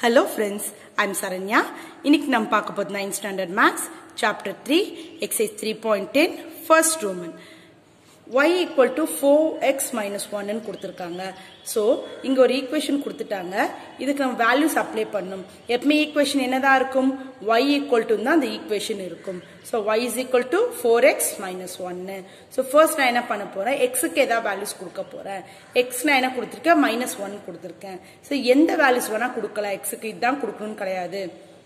hello friends I'm Saranya இன்னைக்கு நம்ம பார்க்க போது ninth standard maths chapter three exercise three point ten first roman y equal to 4x minus 1 ன்னு கொடுத்துருக்காங்க so இங்க ஒரு ஈக்குவேஷன் கொடுத்துட்டாங்க இதுக்கு நம்ம வேல்யூஸ் அப்ளை பண்ணணும் எப்பவுமே ஈக்குவேஷன் என்னதான் இருக்கும் y equal to தான் அந்த ஈக்குவேஷன் இருக்கும் so y is equal to 4x minus 1 so first நான் என்ன பண்ண போறேன் எக்ஸுக்கு ஏதாவது வேல்யூஸ் கொடுக்க போறேன் எக்ஸ் நான் என்ன கொடுத்துருக்கேன் மைனஸ் ஒன் கொடுத்துருக்கேன் ஸோ எந்த வேல்யூஸ் வேணா கொடுக்கலாம் எக்ஸுக்கு இதுதான் கொடுக்கணும்னு கிடையாது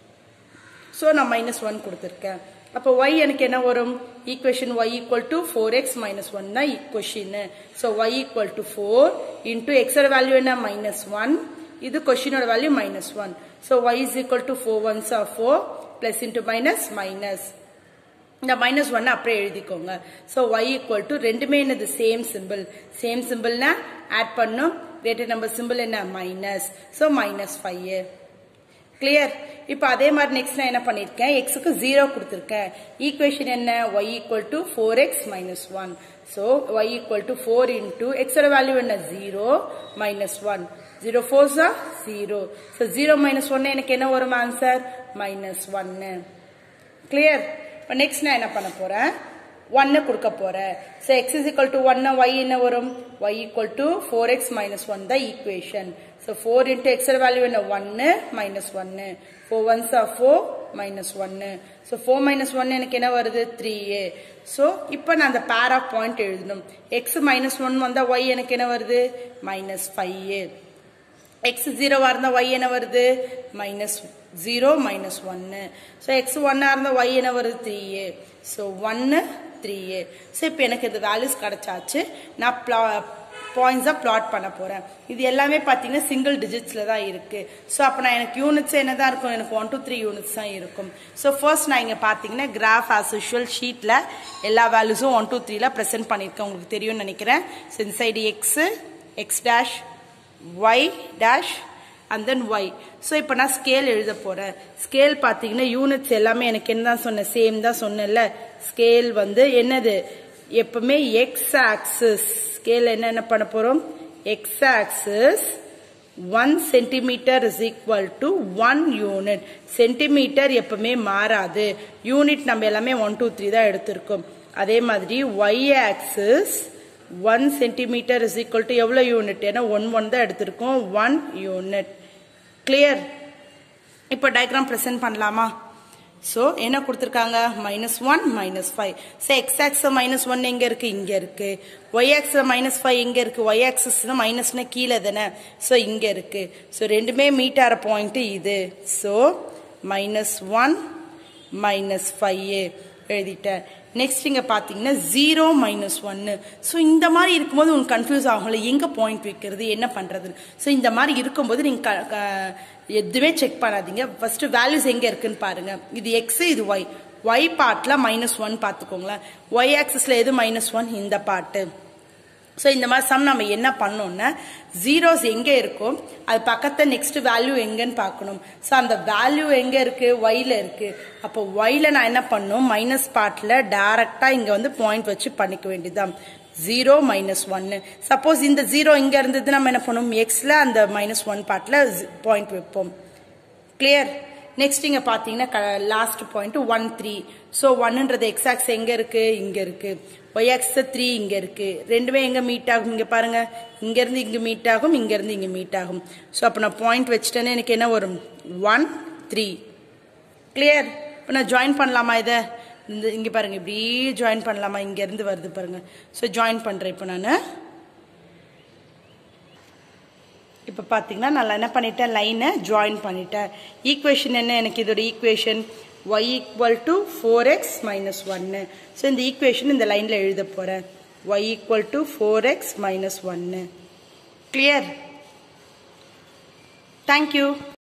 ஸோ நான் மைனஸ் ஒன் கொடுத்துருக்கேன் அப்போ y எனக்கு என்ன வரும் equation y equal to four x minus one தான் கொஷின் so y equal to four into எக்ஸோட வேல்யூ என்ன மைனஸ் ஒன் இது கொஷினோட value minus one so y is equal to four ones are four plus into minus minus இந்த minus one அப்படியே எழுதிக்கோங்க so y equal to ரெண்டுமே என்னது same simple same சிம்பிள்னா ஆட் பண்ணும் கிரேட்டர் நம்பர் சிம்பிள் என்ன minus so minus five clear இப்போ அதே மாதிரி நெக்ஸ்ட் நான் என்ன பண்ணிருக்கேன் எக்ஸுக்கு ஜீரோ கொடுத்துருக்கேன் ஈக்குவேஷன் என்ன y equal to four x minus one so y equal to four into எக்ஸோட வேல்யூ என்ன zero minus one zero fours zero so zero minus ஒன்னு எனக்கு என்ன வரும் ஆன்சர் மைனஸ் ஒன்னு கிளியர் இப்போ நெக்ஸ்ட் நான் என்ன பண்ண போறேன் ஒன்னு கொடுக்க போறேன் so x is equal to ஒன்னு ஒய் என்ன வரும் y equal to four x minus one தான் ஈக்குவேஷன் ஸோ ஃபோர் இன்ட்டு எக்ஸோட வேல்யூ என்ன ஒன்னு மைனஸ் ஒன்னு four ones are four minus ஒன்னு ஸோ ஃபோர் மைனஸ் ஒன் எனக்கு என்ன வருது த்ரீ ஏ ஸோ இப்போ நான் அந்த பேர் ஆஃப் பாயிண்ட் எழுதணும் எக்ஸ் மைனஸ் ஒன் வந்தால் ஒய் எனக்கு என்ன வருது மைனஸ் ஃபைவ் ஏ எக்ஸ் ஜீரோவா இருந்தா ஒய் என்ன வருது மைனஸ் ஜீரோ மைனஸ் ஒன்னு ஸோ எக்ஸ் ஒன்னா இருந்தா ஒய் என்ன வருது த்ரீ ஏ ஸோ ஒன்னு த்ரீ ஏ ஸோ இப்போ எனக்கு இந்த வேல்யூஸ் கிடைச்சாச்சு நான் ப்ளா பாயிண்ட்ஸாக பிளாட் பண்ண போகிறேன் இது எல்லாமே பார்த்தீங்கன்னா சிங்கிள் டிஜிட்ஸில் தான் இருக்குது ஸோ அப்போ நான் எனக்கு யூனிட்ஸ் என்ன தான் இருக்கும் எனக்கு ஒன் டூ த்ரீ யூனிட்ஸ் தான் இருக்கும் ஸோ ஃபர்ஸ்ட் நான் இங்கே பார்த்தீங்கன்னா கிராஃப் ஆஸ் யூஷுவல் ஷீட்டில் எல்லா வேல்யூஸும் ஒன் டூ த்ரீல ப்ரெசென்ட் பண்ணியிருக்கேன் உங்களுக்கு தெரியும்னு நினைக்கிறேன் ஸோ இந்த side x x dash y dash and then y so இப்போ நான் ஸ்கேல் எழுத போகிறேன் ஸ்கேல் பார்த்தீங்கன்னா யூனிட்ஸ் எல்லாமே எனக்கு என்ன தான் சொன்னேன் சேம் தான் சொன்னேன்ல ஸ்கேல் வந்து என்னது எப்பவுமே எக்ஸ் ஆக்சிஸ் ஸ்கேல் என்ன என்ன பண்ண போகிறோம் x axis one centimetre is equal to one unit centimetre எப்பவுமே மாறாது யூனிட் நம்ம எல்லாமே ஒன் டூ த்ரீ தான் எடுத்திருக்கோம் அதே மாதிரி y axis one centimetre is equal to எவ்வளோ யூனிட் ஏன்னா ஒன் ஒன் தான் எடுத்திருக்கோம் ஒன் யூனிட் கிளியர் இப்போ டயக்ராம் ப்ரெசென்ட் பண்ணலாமா ஸோ என்ன கொடுத்துருக்காங்க minus one minus five so x axis minus one எங்கே இருக்கு இங்கே இருக்கு ஒய் ஆக்ஸ் மைனஸ் ஃபைவ் எங்கே இருக்கு ஒய் ஆக்சஸ் மைனஸ்னா கீழே தானே ஸோ இங்கே இருக்கு ஸோ ரெண்டுமே மீட் ஆகிற பாயிண்ட் இது so minus one minus five எழுதிட்டேன் நெக்ஸ்ட் இங்க பாத்தீங்கன்னா ஜீரோ மைனஸ் ஒன்னு ஸோ இந்த மாதிரி இருக்கும்போது உங்களுக்கு கன்ஃபியூஸ் ஆகும்ல எங்க பாயிண்ட் வைக்கிறது என்ன பண்றது ஸோ இந்த மாதிரி இருக்கும்போது நீங்க எதுவுமே செக் பண்ணாதீங்க ஃபர்ஸ்ட் வேல்யூஸ் எங்க இருக்குன்னு பாருங்க இது எக்ஸ் இது ஒய் ஒய் பார்ட்ல மைனஸ் ஒன் பார்த்துக்கோங்களேன் ஒய் ஆக்சஸ்ல எது மைனஸ் ஒன் இந்த பார்ட்டு ஸோ இந்த மாதிரி சம் நம்ம என்ன பண்ணோம்னா ஜீரோஸ் எங்கே இருக்கோ அது பக்கத்தில் நெக்ஸ்ட் வேல்யூ எங்கன்னு பார்க்கணும் ஸோ அந்த வேல்யூ எங்கே இருக்கு ஒயில இருக்கு அப்போ ஒயில நான் என்ன பண்ணும் மைனஸ் பார்ட்ல டைரக்டா இங்க வந்து பாயிண்ட் வச்சு பண்ணிக்க வேண்டியதுதான் ஜீரோ மைனஸ் ஒன்னு சப்போஸ் இந்த ஜீரோ இங்க இருந்தது நம்ம என்ன பண்ணுவோம் எக்ஸ்ல அந்த மைனஸ் ஒன் பார்ட்ல பாயிண்ட் வைப்போம் கிளியர் நெக்ஸ்ட் இங்க பாத்தீங்கன்னா last point one three so ஒன்னுன்றது எக்ஸாக்ஸ் எங்க இருக்கு இங்க இருக்கு ஒய் ஆக்ஸ் த்ரீ இங்க இருக்கு ரெண்டுமே எங்க மீட் ஆகும் இங்க பாருங்க இங்க இருந்து இங்க மீட் ஆகும் இங்க இருந்து இங்க மீட் ஆகும் ஸோ அப்போ நான் பாயிண்ட் வச்சுட்டேன்னு எனக்கு என்ன வரும் ஒன் த்ரீ கிளியர் இப்போ நான் ஜாயின் பண்ணலாமா இதை இந்த இங்க பாருங்க இப்படி ஜாயின் பண்ணலாமா இங்க இருந்து வருது பாருங்க ஸோ ஜாயின் பண்றேன் இப்போ நான் இப்போ பார்த்தீங்கன்னா நான் என்ன பண்ணிட்டேன் லைனை ஜாயின் பண்ணிட்டேன் ஈக்குவேஷன் என்ன எனக்கு இதோட equation y equal to 4x minus 1 so இந்த ஈக்குவேஷன் இந்த லைனில் எழுத போகிறேன் y equal to 4x minus 1 clear thank you